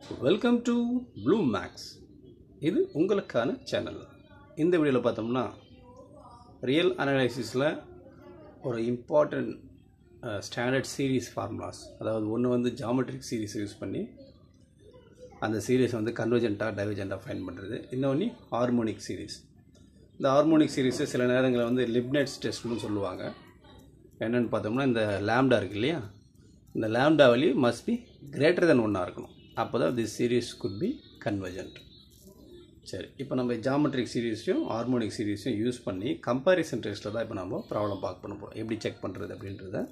welcome to blue maths இது உங்களுக்கான channel இந்த வீடியோவில் பார்த்தோம்னா ரியல் அனலைசிஸில் ஒரு இம்பார்ட்டண்ட் ஸ்டாண்டர்ட் சீரீஸ் ஃபார்முலாஸ் அதாவது ஒன்று வந்து ஜாமெட்ரிக் சீரீஸ் யூஸ் பண்ணி அந்த சீரீஸ் வந்து கன்வர்ஜென்ட்டாக டைவர்ஜென்ட்டாக ஃபைன் பண்ணுறது இன்னொன்று ஹார்மோனிக் சீரீஸ் இந்த ஹார்மோனிக் சீரீஸை சில நேரங்களில் வந்து லிப்னெட்ஸ் டெஸ்ட்னு சொல்லுவாங்க என்னென்னு பார்த்தோம்னா இந்த லேம்டா இருக்கு இல்லையா இந்த lambda value must be greater than ஒன்னாக இருக்கணும் அப்போ தான் this series could be convergent சரி இப்போ நம்ம ஜாமெட்ரிக் சீரீஸையும் ஹார்மோனிக் சீரீஸையும் யூஸ் பண்ணி கம்பேரிசன் டெஸ்ட்டில் தான் இப்போ நம்ம ப்ராப்ளம் பார்க்க பண்ண போகிறோம் எப்படி செக் பண்ணுறது அப்படின்றத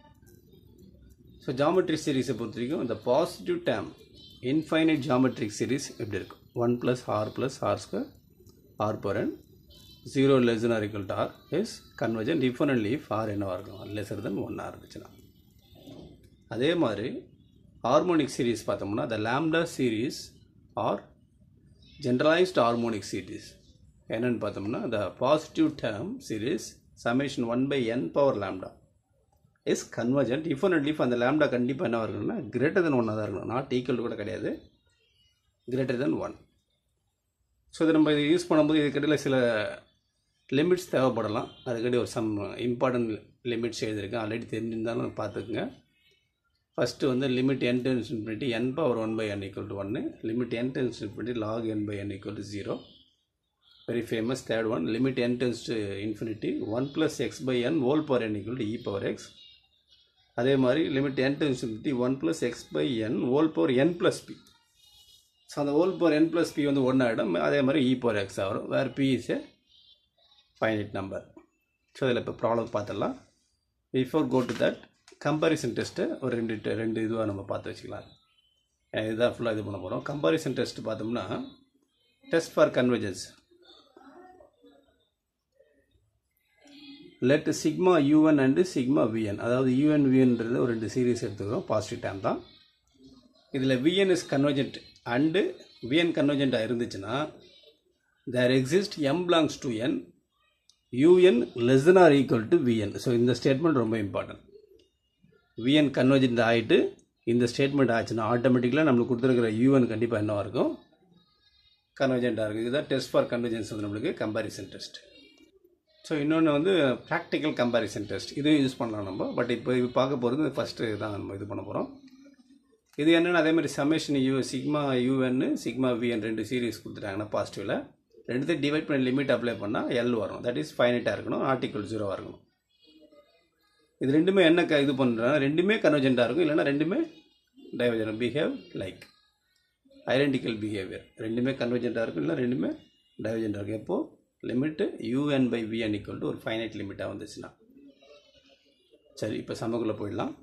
ஸோ ஜாமெட்ரிக் சீரீஸை பொறுத்த வரைக்கும் இந்த positive term infinite geometric series எப்படி இருக்கும் one plus r plus r square r per n zero less r equal to r is convergent if and leaf r என்னவாக இருக்கும் லெஸர் தென் ஒன்னாக இருந்துச்சுன்னா அதே மாதிரி ஹார்மோனிக் சீரீஸ் பார்த்தோம்னா the lambda series or generalised harmonic series என்னென்னு பார்த்தோம்னா the positive term series summation one by n power lambda is convergent if and leaf அந்த லேம்டா கண்டிப்பாக என்ன இருக்கணும்னா கிரேட்டர் தென் ஒன்னாக தான் இருக்கணும் நாட் ஈக்குவல் கூட கிடையாது கிரேட்டர் தென் ஒன் ஸோ இதை நம்ம இது யூஸ் பண்ணும்போது இதுக்கிடையில் சில லிமிட்ஸ் தேவைப்படலாம் அதுக்கடி ஒரு சம் இம்பார்ட்டன்ட் லிமிட்ஸ் எழுதியிருக்கேன் ஆல்ரெடி தெரிஞ்சிருந்தாலும் பார்த்துக்குங்க ஃபஸ்ட்டு வந்து limit n tends infinity n power one by n equal to ஒன்று limit n tends infinity log n by n equal to zero very famous third one limit n tends to infinity one plus x by n whole power n equal to e power x அதே மாதிரி limit n tends infinity one plus x by n whole power n plus b so அந்த whole power n plus b வந்து ஒன்று ஆகிடும் அதே மாதிரி இ power x ஆகும் வேறு b is a finite number so இதில் இப்போ ப்ராப்ளம் பார்த்துடலாம் before go to that comparison test ஒரு ரெண்டு te- ரெண்டு இதுவாக நம்ம பார்த்து வச்சுக்கலாம் ஏன்னா இதுதான் ஃபுல்லாக இது பண்ண போகிறோம் கம்பாரிசன் டெஸ்ட் பார்த்தோம்னா test for convergence let sigma u n and sigma v n அதாவது யூஎன் விஎன்றது ஒரு ரெண்டு சீரீஸ் எடுத்துக்கிறோம் பாசிட்டிவ் டேம் தான் இதில் v n is convergent and v n கன்வர்ஜென்ட்டாக இருந்துச்சுன்னா there exist m belongs to n u n less than or equal to v n so இந்த ஸ்டேட்மெண்ட் ரொம்ப இம்பார்ட்டன்ட் விஎன் கன்வர்ஜென்ட் ஆகிட்டு இந்த ஸ்டேட்மெண்ட் ஆச்சுன்னா ஆட்டோமேட்டிக்கலாக நம்மளுக்கு கொடுத்துருக்கிற யூஎன் கண்டிப்பாக என்னவாக இருக்கும் கன்வர்ஜென்ட்டாக இருக்குது இதுதான் டெஸ்ட் ஃபார் கன்வர்ஜென்ஸ் வந்து நம்மளுக்கு கம்பாரிசன் டெஸ்ட் ஸோ இன்னொன்று வந்து ப்ராக்டிக்கல் கம்பாரிசன் டெஸ்ட் இதுவும் யூஸ் பண்ணலாம் நம்ம பட் இப்போ இது பார்க்க போகிறது ஃபஸ்ட்டு தான் நம்ம இது பண்ண போகிறோம் இது என்னென்னு அதே மாதிரி சமேஷன் யூ சிக்மா யூஎன்னு சிக்மா விஎன் ரெண்டு சீரீஸ் கொடுத்துட்டாங்கன்னா பாசிட்டிவில் ரெண்டுத்தையும் டிவைட் பண்ணி லிமிட் அப்ளை பண்ணால் எல் வரும் தட் இஸ் ஃபைனட்டாக இருக்கணும் ஆர்டிகல் ஜீரோவாக இருக்கணும் இது ரெண்டுமே என்ன க இது பண்ணுறாங்க ரெண்டுமே கன்வர்ஜென்ட்டாக இருக்கும் இல்லைன்னா ரெண்டுமே divergent behave like identical behaviour ரெண்டுமே கன்வர்ஜென்ட்டாக இருக்கும் இல்லை ரெண்டுமே டைவர்ஜென்ட்டாக இருக்கும் எப்போது limit u n by v n equal to ஒரு ஃபைனைட் லிமிட்டாக வந்துச்சுன்னா சரி இப்போ சமக்குள்ளே போயிடலாம்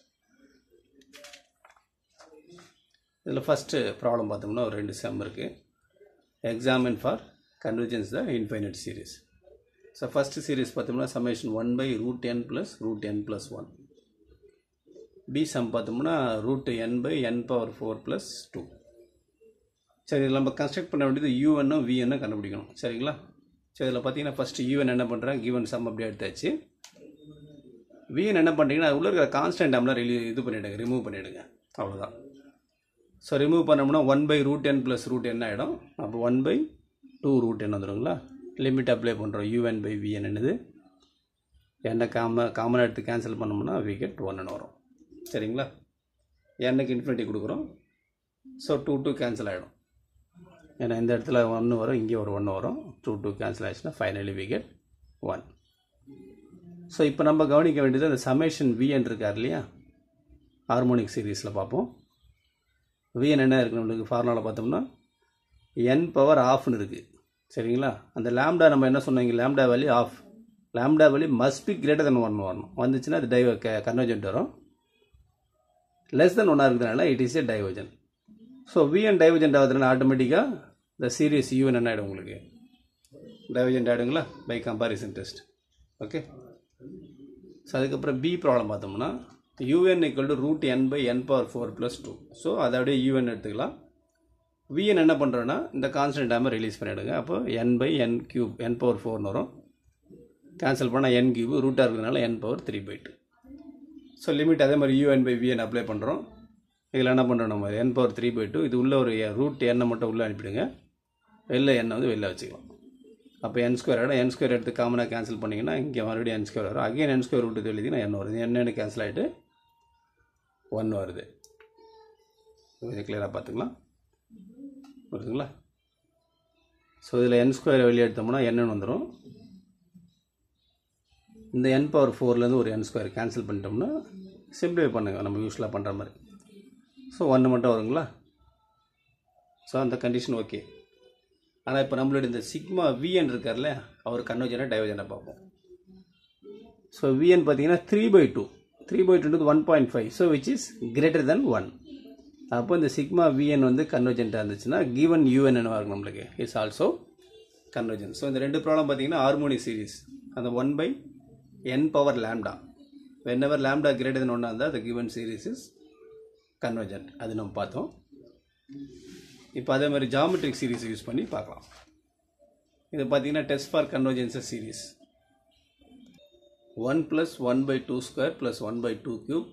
இதில் ஃபஸ்ட்டு ப்ராப்ளம் பார்த்தோம்னா ஒரு ரெண்டு செம் இருக்குது examine for convergence the infinite series so first series பார்த்தோம்னா summation one by root n plus root n plus one b sum பார்த்தோம்னா root n by n power four plus two சரி இதில் நம்ம கன்ஸ்ட்ரக்ட் பண்ண வேண்டியது யூஎன்னும் விஎன்னும் கண்டுபிடிக்கணும் சரிங்களா சரி இதில் பார்த்தீங்கன்னா ஃபஸ்ட்டு யூஎன் என்ன பண்ணுறேன் கிவன் சம் அப்படியே எடுத்தாச்சு விஎன் என்ன பண்ணுறீங்கன்னா அது உள்ள இருக்கிற கான்ஸ்டன்ட் டேம்லாம் ரிலீ இது பண்ணிவிடுங்க ரிமூவ் பண்ணிவிடுங்க அவ்வளோதான் ஸோ ரிமூவ் பண்ணோம்னா one by root n plus root என்ன ஆகிடும் அப்போ one by two root n வந்துடுங்களா லிமிட் அப்ளை பண்ணுறோம் யூஎன் பை விஎன் என்னது என்ன காம காமனாக எடுத்து கேன்சல் பண்ணோம்னா வி கெட் ஒன்னு வரும் சரிங்களா என்னக்கு இன்ஃபினிட்டி கொடுக்குறோம் ஸோ டூ டூ கேன்சல் ஆகிடும் ஏன்னா இந்த இடத்துல ஒன்று வரும் இங்கே ஒரு ஒன்று வரும் டூ டூ கேன்சல் ஆயிடுச்சுன்னா finally we get one so இப்போ நம்ம கவனிக்க வேண்டியது அந்த சமேஷன் விஎன் இருக்கார் இல்லையா ஹார்மோனிக் சீரீஸில் பார்ப்போம் விஎன் என்ன இருக்குது நம்மளுக்கு ஃபார்முலாவில் பார்த்தோம்னா என் பவர் ஆஃப்னு இருக்குது சரிங்களா அந்த லேம்டா நம்ம என்ன சொன்னீங்க lambda value of lambda value must be greater than one வரணும் வந்துச்சுன்னா அது டைவ கன்வர்ஜென்ட் வரும் லெஸ் தென் ஒன்னாக இருக்கிறதுனால it is a divergent so v n divergent ஆகுதுனால ஆட்டோமேட்டிக்காக இந்த சீரியஸ் யூஎன் என்ன ஆகிடும் உங்களுக்கு டைவர்ஜென்ட் ஆகிடுங்களா by comparison test okay so அதுக்கப்புறம் பி ப்ராப்ளம் பார்த்தோம்னா u n equal to root n by n power four plus two so அதை அப்படியே யூஎன் எடுத்துக்கலாம் விஎன் என்ன பண்ணுறோன்னா இந்த கான்ஸ்டன்ட் டேமை ரிலீஸ் பண்ணிவிடுங்க அப்போ n by n cube n power ஃபோர்னு வரும் கேன்சல் பண்ணால் என் கியூப் ரூட்டாக இருக்கிறதுனால n power three by two so limit அதே மாதிரி யூஎன் பை விஎன் அப்ளை பண்ணுறோம் இதில் என்ன பண்ணுறோம் நம்ம n power three by two இது உள்ள ஒரு ரூட் எண்ணை மட்டும் உள்ளே அனுப்பிடுங்க வெளில எண்ணை வந்து வெளில வச்சுக்கலாம் அப்போ என் ஸ்கொயர் இடம் என் ஸ்கொயர் எடுத்து காமனாக கேன்சல் பண்ணிங்கன்னா இங்கே மறுபடியும் என் ஸ்கொயர் வரும் அகைன் என் ஸ்கொயர் விட்டு எழுதினா என் வருது என்னென்னு கேன்சல் ஆகிட்டு ஒன் வருது இது கிளியராக பார்த்துக்கலாம் வருதுங்களா ஸோ இதில் என் ஸ்கொயர் வெளியே எடுத்தோம்னா என்னன்னு வந்துடும் இந்த என் பவர் ஃபோர்லேருந்து ஒரு என் ஸ்கொயர் கேன்சல் பண்ணிட்டோம்னா சிம்பிளிஃபை பண்ணுங்க நம்ம யூஸ்வலாக பண்ணுற மாதிரி ஸோ ஒன்று மட்டும் வருங்களா ஸோ அந்த கண்டிஷன் ஓகே ஆனால் இப்போ நம்மளோட இந்த சிக்மா விஎன் இருக்கார்ல அவர் கன்வர்ஜனை டைவர்ஜனை பார்ப்போம் ஸோ விஎன் பார்த்தீங்கன்னா three by two three by டூன்றது one point five so which is greater than one அப்போ இந்த சிக்மா விஎன் வந்து கன்வர்ஜென்ட்டாக இருந்துச்சுன்னா கிவன் யூஎன் என்னவா இருக்கும் நம்மளுக்கு இட்ஸ் ஆல்சோ கன்வர்ஜன் ஸோ இந்த ரெண்டு ப்ராப்ளம் பார்த்தீங்கன்னா ஹார்மோனி சீரிஸ் அந்த one by n power lambda whenever lambda greater than ஒன்னாக இருந்தால் the given series is convergent அது நம்ம பார்த்தோம் இப்போ அதே மாதிரி ஜாமெட்ரிக் சீரிஸ் யூஸ் பண்ணி பார்க்கலாம் இது பார்த்தீங்கன்னா test for convergences series one plus one by two square plus one by two cube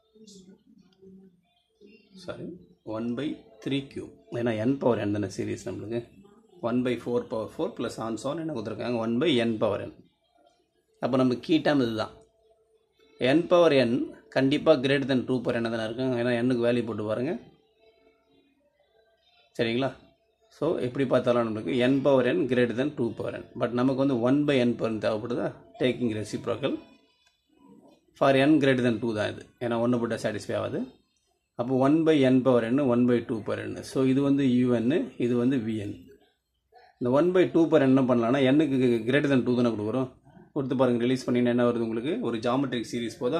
sorry one by three cube ஏன்னா என் பவர் என் தானே சீரிஸ் நம்மளுக்கு one by four power four plus ஆன் சான் என்ன கொடுத்துருக்காங்க one by n power n அப்போ நம்ம key dam இதுதான் என் பவர் என் கண்டிப்பாக கிரேட்டர் தென் டூ பவர் என்ன தானே இருக்கும் ஏன்னா எண்ணுக்கு வேல்யூ போட்டு பாருங்கள் சரிங்களா ஸோ எப்படி பார்த்தாலும் நம்மளுக்கு n power n greater than two power n but நமக்கு வந்து ஒன் பை என் பவர் தேவைப்படுதா taking reciprocal for n greater than two தான் இது ஏன்னா ஒன்று போட்டால் சாட்டிஸ்ஃபை ஆகாது அப்போ one by n power n one by two power n so இது வந்து யூஎன் இது வந்து விஎன் இந்த ஒன் பை டூ பவர் என்ன பண்ணலாம்னா எண்ணுக்கு கிரேட்டர் தென் டூ தானே கொடுக்குறோம் கொடுத்து பாருங்கள் ரிலீஸ் பண்ணிங்கன்னா என்ன வருது உங்களுக்கு ஒரு ஜாமெட்ரிக் சீரிஸ் போதா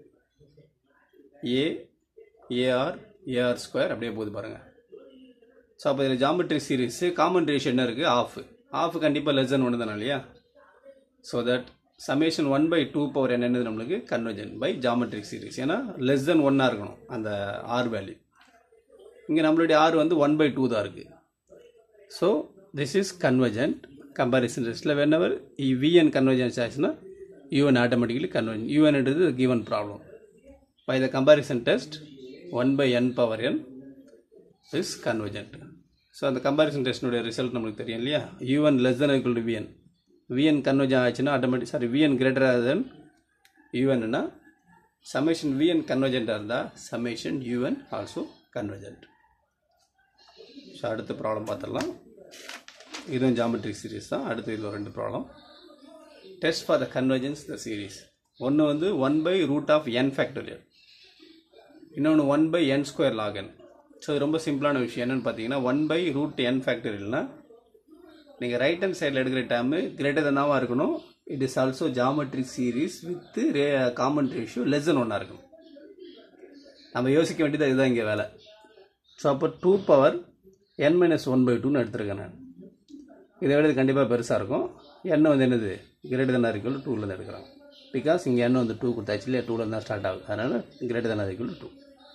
ஏ ஏஆர் ஏஆர் ஸ்கொயர் அப்படியே போகுது பாருங்கள் ஸோ அப்போ இதில் ஜாமெட்ரிக் சீரிஸு காமன் ரேஷியோ என்ன இருக்குது ஆஃப் ஆஃப் கண்டிப்பாக லெஸ் தென் ஒன்று தானே இல்லையா so that summation one by two power என்னது நம்மளுக்கு கன்வர்ஜன் பை ஜாமெட்ரிக் சீரிஸ் ஏன்னா லெஸ் தென் ஒன்னாக இருக்கணும் அந்த ஆர் வேல்யூ இங்கே நம்மளுடைய ஆர் வந்து ஒன் பை டூ தான் இருக்குது so this is convergent comparison டெஸ்ட்டில் வென்எவர் விஎன் கன்வர்ஜென்ஸ் ஆச்சுன்னா யூஎன் ஆட்டோமேட்டிக்கலி கன்வர்ஜன் யூஎன்ன்றது given problem by the comparison test one by n power n is convergent so அந்த comparison டெஸ்டினுடைய ரிசல்ட் நம்மளுக்கு தெரியும் இல்லையா u n less than equal to v n v n convergent ஆச்சுன்னா automatic sorry v n கிரேட்டராக than யூஎன்னா summation v n கன்வர்ஜென்ட்டாக இருந்தால் summation u n also convergent so அடுத்த ப்ராப்ளம் பார்த்துடலாம் இதுவும் ஜாமெட்ரிக் சீரிஸ் தான் அடுத்து இதில் ரெண்டு problem test for the convergence the series ஒன்று வந்து one by root of n factorial இன்னொன்று one by n square log n so இது ரொம்ப சிம்பிளான விஷயம் என்னென்னு பார்த்தீங்கன்னா ஒன் பை ரூட் என் ஃபேக்டோரியல்னா நீங்கள் ரைட் ஹேண்ட் சைடில் எடுக்கிற டேர்மு கிரேட்டர் தென்னாவாக இருக்கணும் it is also geometric series with ரே காமன் ரேஷியோ லெஸ் தென் ஒன்னாக இருக்கணும் நம்ம யோசிக்க வேண்டியது இதுதான் இங்கே வேலை ஸோ அப்போ two power n minus one by டூன்னு எடுத்திருக்கேன் நான் இதை விட இது கண்டிப்பாக பெருசாக இருக்கும் எண்ணெய் வந்து என்னது கிரேட்டர் தன் அறிக்கல் டூலேருந்து எடுக்கிறோம் பிகாஸ் இங்கே எண்ணெய் வந்து டூ கொடுத்தாச்சு இல்லையா டூலேருந்து தான் ஸ்டார்ட் ஆகுது அதனால் கிரேட்டர் தன் அறிக்கல் டூ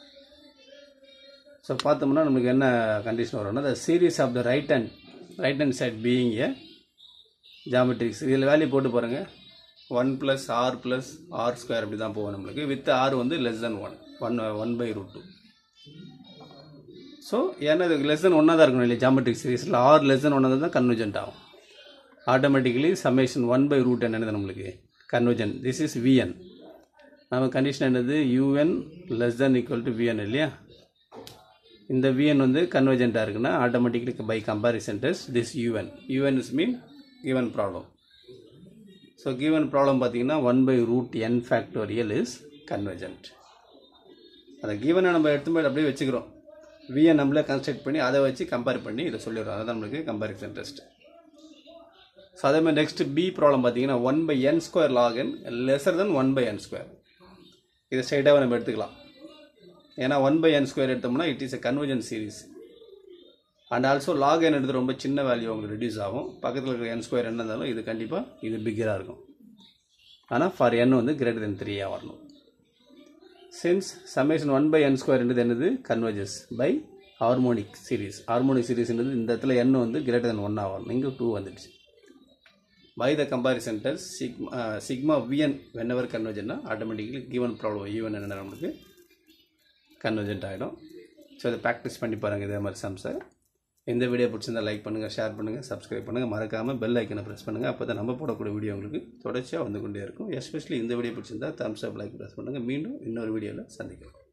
ஸோ பார்த்தோம்னா நமக்கு என்ன கண்டிஷன் வரும்னா the series of the right hand right hand side being a ஜாமெட்ரிக்ஸ் இதில் வேல்யூ போட்டு பாருங்கள் one plus r plus r square அப்படி தான் போகும் நம்மளுக்கு வித் ஆர் வந்து less than one one one by root two so ஏன்னா இது லெஸ் தென் ஒன்னாக தான் இருக்கணும் இல்லையா ஜாமெட்ரிக் சீரீஸில் ஆர் லெஸ் தென் ஒன்னாக தான் கன்வர்ஜென்ட் ஆகும் automatically summation one by root என்னது நம்மளுக்கு கன்வர்ஜன் திஸ் இஸ் விஎன் நம்ம கண்டிஷன் என்னது u n less than equal to v n இல்லையா இந்த விஎன் வந்து கன்வர்ஜென்ட்டாக இருக்குன்னா automatically by comparison test this u n u n is mean given problem so given problem பார்த்தீங்கன்னா one by root n factorial is convergent அதை கிவனை நம்ம எடுத்து போய் அப்படியே வச்சுக்கிறோம் விஎன் நம்மளே கன்ஸ்ட்ரக்ட் பண்ணி அதை வச்சு கம்பேர் பண்ணி இதை சொல்லிடுறோம் அதுதான் நம்மளுக்கு கம்பாரிசன் டெஸ்ட் ஸோ அதே மாதிரி நெக்ஸ்ட் பி ப்ராப்ளம் பார்த்தீங்கன்னா one by n square log n lesser than one by n square இதை ஸ்ட்ரைட்டாக நம்ம எடுத்துக்கலாம் ஏன்னா ஒன் பை என் ஸ்கொயர் எடுத்தோம்னா it is a convergent series and also log n எடுத்து ரொம்ப சின்ன வேல்யூ உங்களுக்கு ரெடியூஸ் ஆகும் பக்கத்தில் இருக்கிற என் ஸ்கொயர் என்ன இருந்தாலும் இது கண்டிப்பாக இது பிக்கராக இருக்கும் ஆனால் ஃபார் என் வந்து கிரேட்டர் தென் த்ரீயாக வரணும் since summation one by n ஸ்கொயர்ன்றது என்னது converges by harmonic series harmonic சீரிஸ்ன்றது இந்த இடத்துல என் வந்து கிரேட்டர் தென் ஒன்னாக வரணும் இங்கே டூ வந்துடுச்சு by the comparison test sigma sigma v n whenever கன்வர்ஜன்னா ஆட்டோமேட்டிக்கலி கிவன் ப்ராப்ளம் ஈவன் என்ன நம்மளுக்கு கன்வர்ஜென்ட் ஆகிடும் ஸோ இதை ப்ராக்டிஸ் பண்ணி பாருங்கள் இதே மாதிரி சம்ஸை இந்த வீடியோ பிடிச்சிருந்தா லைக் பண்ணுங்கள் ஷேர் பண்ணுங்கள் சப்ஸ்கிரைப் பண்ணுங்கள் மறக்காமல் பெல் ஐக்கனை ப்ரெஸ் பண்ணுங்கள் அப்போ தான் நம்ம போடக்கூடிய வீடியோ உங்களுக்கு தொடர்ச்சியாக வந்து கொண்டே இருக்கும் எஸ்பெஷலி இந்த வீடியோ பிடிச்சிருந்தா தம்ஸ் அப் லைக் ப்ரெஸ் பண்ணுங்கள் மீண்டும் இன்னொரு வீடியோவில் சந்திக்கலாம்